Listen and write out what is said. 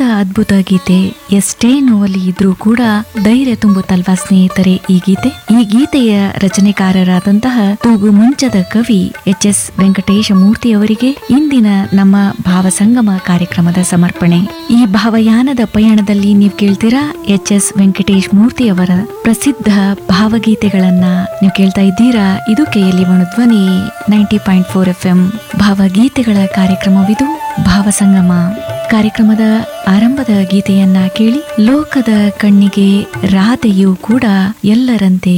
ಅದ್ಭುತ ಗೀತೆ ಎಷ್ಟೇ ನೋವಲ್ಲಿ ಇದ್ರೂ ಕೂಡ ಧೈರ್ಯ ತುಂಬುತ್ತಲ್ವಾ ಸ್ನೇಹಿತರೆ ಈ ಗೀತೆ ಈ ಗೀತೆಯ ರಚನೆಕಾರರಾದಂತಹ ತೂಗು ಮುಂಚದ ಕವಿ ಎಚ್ ಎಸ್ ವೆಂಕಟೇಶ ಮೂರ್ತಿ ಅವರಿಗೆ ಇಂದಿನ ನಮ್ಮ ಭಾವಸಂಗಮ ಕಾರ್ಯಕ್ರಮದ ಸಮರ್ಪಣೆ ಈ ಭಾವಯಾನದ ಪಯಣದಲ್ಲಿ ನೀವು ಕೇಳ್ತೀರಾ ಎಚ್ ಎಸ್ ವೆಂಕಟೇಶ್ ಮೂರ್ತಿ ಅವರ ಪ್ರಸಿದ್ಧ ಭಾವಗೀತೆಗಳನ್ನ ನೀವು ಕೇಳ್ತಾ ಇದ್ದೀರಾ ಇದು KLE Dhwani ninety point four F M ಭಾವಗೀತೆಗಳ ಕಾರ್ಯಕ್ರಮವಿದು ಭಾವಸಂಗಮ ಕಾರ್ಯಕ್ರಮದ ಆರಂಭದ ಗೀತೆಯನ್ನ ಕೇಳಿ ಲೋಕದ ಕಣ್ಣಿಗೆ ರಾಧೆಯೂ ಕೂಡ ಎಲ್ಲರಂತೆ